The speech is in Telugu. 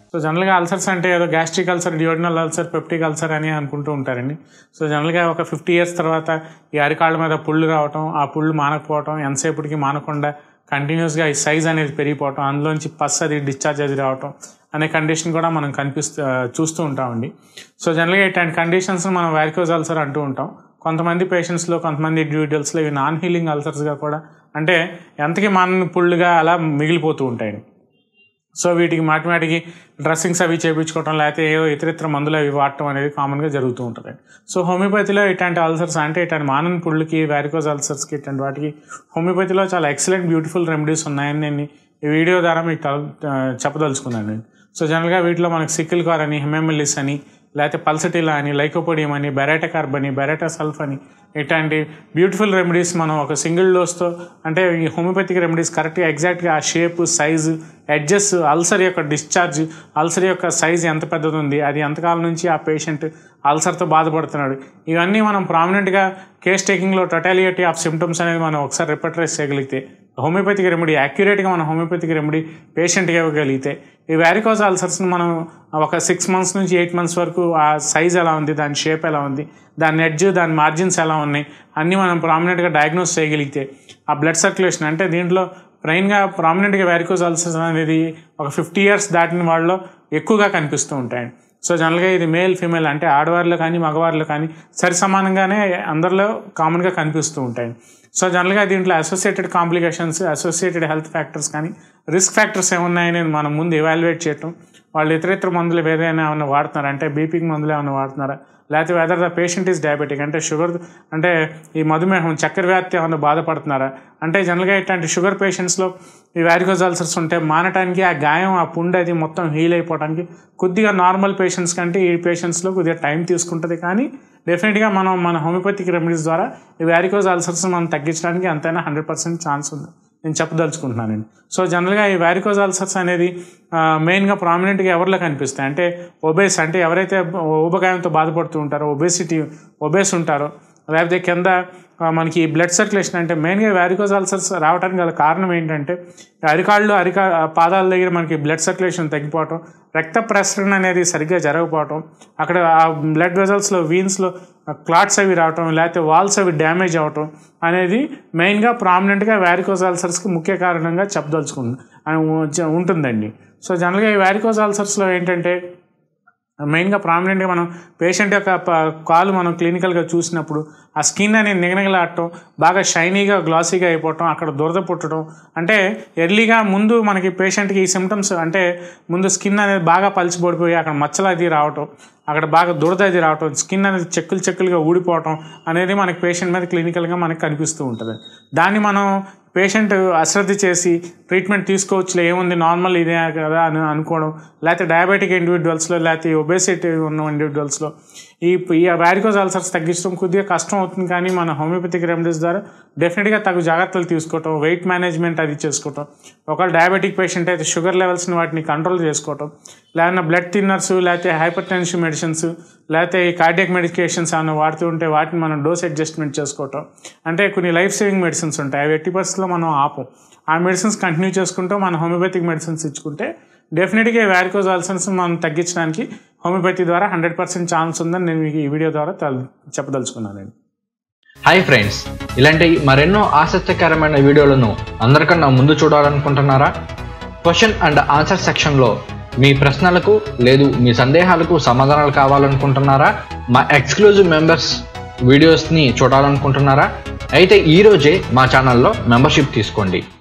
సో జనరల్గా అల్సర్స్ అంటే ఏదో gastric ulcer duodenal ulcer peptic ulcer అని అనుకుంటూ ఉంటారండి సో జనరల్గా ఒక ఫిఫ్టీ ఇయర్స్ తర్వాత ఈ అరికాళ్ళ మీద పుళ్ళు రావటం ఆ పుళ్ళు మానకపోవటం ఎంతసేపటికి మానకుండా కంటిన్యూస్గా ఈ సైజ్ అనేది పెరిగిపోవటం అందులోంచి పస్ అది డిశ్చార్జ్ అది రావటం అనే కండిషన్ కూడా మనం కనిపిస్తూ చూస్తూ ఉంటామండి సో జనరల్గా ఇట్లాంటి కండిషన్స్ మనం వ్యారికోజ్ అల్సర్ అంటూ ఉంటాం కొంతమంది పేషెంట్స్లో కొంతమంది ఇండివిజువల్స్లో ఇవి నాన్ హీలింగ్ అల్సర్స్గా కూడా అంటే ఎంతకి మానని పుళ్ళుగా అలా మిగిలిపోతూ ఉంటాయండి సో వీటికి మాటి మాటికి డ్రెస్సింగ్స్ అవి చేయించుకోవటం లేకపోతే ఏవో ఇతరితర మందులు అవి వాడటం అనేది కామన్గా జరుగుతూ ఉంటుంది సో హోమియోపతిలో ఇట్లాంటి అల్సర్స్ అంటే ఇట్లాంటి మానని పుళ్ళకి వ్యారికోజ్ అల్సర్స్కి ఇట్లాంటి వాటికి హోమియోపతిలో చాలా ఎక్సలెంట్ బ్యూటిఫుల్ రెమెడీస్ ఉన్నాయని నేను ఈ వీడియో ద్వారా మీకు తల- ఆ, చెప్పదలుచుకున్నాను నేను సో జనరల్గా వీటిలో మనకి సిక్కిల్ కార్ అని హెమెమిలిస్ అని లేకపోతే పల్సటిలా అని లైకోపోడియం అని బెరాటా కార్బ్ అని బెరాటా సల్ఫ్ అని ఇట్లాంటి బ్యూటిఫుల్ రెమెడీస్ మనం ఒక సింగిల్ డోస్తో అంటే ఈ హోమియోపతిక్ రెమెడీస్ కరెక్ట్గా ఎగ్జాక్ట్గా ఆ షేప్ సైజు ఎడ్జెస్ అల్సర్ యొక్క డిశ్చార్జ్ అల్సర్ యొక్క సైజ్ ఎంత పెద్దది ఉంది అది ఎంతకాలం నుంచి ఆ పేషెంట్ అల్సర్తో బాధపడుతున్నాడు ఇవన్నీ మనం ప్రామినెంట్గా కేస్ టేకింగ్లో టొటాలిటీ ఆఫ్ సిమ్టమ్స్ అనేది మనం ఒకసారి రిపర్టరైజ్ చేయగలిగితే హోమియోపతిక్ రెమెడీ యాక్యురేట్గా మనం హోమియోపతిక్ రెమెడీ పేషెంట్కి ఇవ్వగలిగితే ఈ వ్యారికోజ్ అల్సర్స్ని మనం ఒక సిక్స్ మంత్స్ నుంచి ఎయిట్ మంత్స్ వరకు ఆ సైజ్ ఎలా ఉంది దాని షేప్ ఎలా ఉంది దాని ఎడ్జ్ దాని మార్జిన్స్ ఎలా ఉన్నాయి అన్నీ మనం ప్రామినెంట్గా డయాగ్నోస్ చేయగలిగితే ఆ బ్లడ్ సర్క్యులేషన్ అంటే దీంట్లో ప్రైన్గా ప్రామినెంట్గా వ్యారికోజ్ అల్సర్స్ అనేది ఒక ఫిఫ్టీ ఇయర్స్ దాటిన వాళ్ళలో ఎక్కువగా కనిపిస్తూ ఉంటాయి సో జనరల్గా ఇది మేల్ ఫీమేల్ అంటే ఆడవారిలో కానీ మగవారిలో కానీ సరి సమానంగానే అందరిలో కామన్గా కనిపిస్తూ ఉంటాయి సో జనరల్గా దీంట్లో associated complications associated health factors కానీ రిస్క్ ఫ్యాక్టర్స్ ఏమున్నాయని మనం ముందు ఎవాల్యుయేట్ చేయటం వాళ్ళు ఇతర ఇతర మందులు వేరే ఏమైనా వాడుతున్నారా అంటే బీపీకి మందులు ఏమైనా వాడుతున్నారా లేకపోతే whether the patient is diabetic అంటే షుగర్ అంటే ఈ మధుమేహం చక్కెర వ్యాధి ఏమైనా బాధపడుతున్నారా అంటే జనరల్గా ఇట్లాంటి షుగర్ పేషెంట్స్లో ఈ వ్యారికోజ్ అల్సర్స్ ఉంటే మానటానికి ఆ గాయం ఆ పుండు అది మొత్తం హీల్ అయిపోవడానికి కొద్దిగా నార్మల్ పేషెంట్స్ కంటే ఈ పేషెంట్స్లో కొద్దిగా టైం తీసుకుంటుంది కానీ డెఫినెట్గా మనం మన హోమియోపతిక్ రెమెడీస్ ద్వారా ఈ వ్యారికోజ్ అల్సర్స్ మనం తగ్గించడానికి ఎంతైనా హండ్రెడ్ పర్సెంట్ ఛాన్స్ ఉంది నేను చెప్పదలుచుకుంటున్నానండి సో జనరల్గా ఈ వ్యారికోజ్ అల్సర్స్ అనేది మెయిన్గా ప్రామినెంట్గా ఎవరిలో కనిపిస్తాయి అంటే ఒబేస్ అంటే ఎవరైతే ఊబకాయంతో బాధపడుతూ ఉంటారో ఒబేసిటీ ఒబేస్ ఉంటారో లేకపోతే కింద ఆ, మనకి బ్లడ్ సర్క్యులేషన్ అంటే మెయిన్గా వ్యారికోజ్ అల్సర్స్ రావడానికి గల కారణం ఏంటంటే అరికాళ్ళు అరికా పాదాల దగ్గర మనకి బ్లడ్ సర్క్యులేషన్ తగ్గిపోవటం రక్త ప్రసరణ అనేది సరిగ్గా జరగకపోవటం అక్కడ ఆ బ్లడ్ వెజల్స్లో వీన్స్లో క్లాట్స్ అవి రావటం లేకపోతే వాల్స్ అవి డ్యామేజ్ అవటం అనేది మెయిన్గా ప్రామినెంట్గా వ్యారికోజ్ అల్సర్స్కి ముఖ్య కారణంగా చెప్పదలుచుకుంది ఉంటుందండి సో జనరల్గా ఈ వ్యారికోజ్ అల్సర్స్లో ఏంటంటే మెయిన్గా ప్రామినెంట్గా మనం పేషెంట్ యొక్క ప- కాలు మనం క్లినికల్గా చూసినప్పుడు ఆ స్కిన్ అనేది నిగనగలాడటం బాగా షైనీగా గ్లాసీగా అయిపోవటం అక్కడ దురద పుట్టడం అంటే ఎర్లీగా ముందు మనకి పేషెంట్కి ఈ సిమ్టమ్స్ అంటే ముందు స్కిన్ అనేది బాగా పలిచిపడిపోయి అక్కడ మచ్చలు అది రావటం అక్కడ బాగా దురద అది రావటం స్కిన్ అనేది చెక్కులు చెక్కులుగా ఊడిపోవటం అనేది మనకి పేషెంట్ మీద క్లినికల్గా మనకి కనిపిస్తూ ఉంటుంది దాన్ని మనం పేషెంట్ అశ్రద్ధ చేసి ట్రీట్మెంట్ తీసుకోవచ్చులే ఏముంది నార్మల్ ఇదే కదా అని అనుకోవడం లేకపోతే డయాబెటిక్ ఇండివిజువల్స్లో లేకపోతే ఒబేసిటీ ఉన్న ఇండివిజువల్స్లో ఈ ఈ వ్యారికోజ్ అల్సర్స్ తగ్గించడం కొద్దిగా కష్టం అవుతుంది కానీ మన హోమియోపతిక్ రెమెడీస్ ద్వారా డెఫినెట్గా తగు జాగ్రత్తలు తీసుకోవటం వెయిట్ మేనేజ్మెంట్ అది చేసుకోవటం ఒకవేళ డయాబెటిక్ పేషెంట్ అయితే షుగర్ లెవెల్స్ని వాటిని కంట్రోల్ చేసుకోవటం లేకపోతే బ్లడ్ థిన్నర్స్ లేకపోతే హైపర్ టెన్షన్ మెడిసిన్స్ లేకపోతే ఈ కార్డియక్ మెడికేషన్స్ ఏమైనా వాడుతూ ఉంటే వాటిని మనం డోస్ అడ్జస్ట్మెంట్ చేసుకోవటం అంటే కొన్ని లైఫ్ సేవింగ్ మెడిసిన్స్ ఉంటాయి అవి ఎట్టి పరిస్థితుల్లో మనం ఆపం ఆ మెడిసిన్స్ కంటిన్యూ చేసుకుంటూ మన హోమియోపతిక్ మెడిసిన్స్ ఇచ్చుకుంటే డెఫినెట్గా వ్యారికోజ్ అల్సర్స్ మనం తగ్గించడానికి హోమియోపతి ద్వారా హండ్రెడ్ పర్సెంట్ ఛాన్స్ ఉందని నేను మీకు ఈ వీడియో ద్వారా తెల్- చెప్పదలుచుకున్నానండి హాయ్ ఫ్రెండ్స్ ఇలాంటి మరెన్నో ఆసక్తికరమైన వీడియోలను అందరికన్నా ముందు చూడాలనుకుంటున్నారా క్వశ్చన్ అండ్ ఆన్సర్ సెక్షన్లో మీ ప్రశ్నలకు లేదు మీ సందేహాలకు సమాధానాలు కావాలనుకుంటున్నారా మా ఎక్స్క్లూజివ్ మెంబర్స్ వీడియోస్ని చూడాలనుకుంటున్నారా అయితే ఈరోజే మా ఛానల్లో మెంబర్షిప్ తీసుకోండి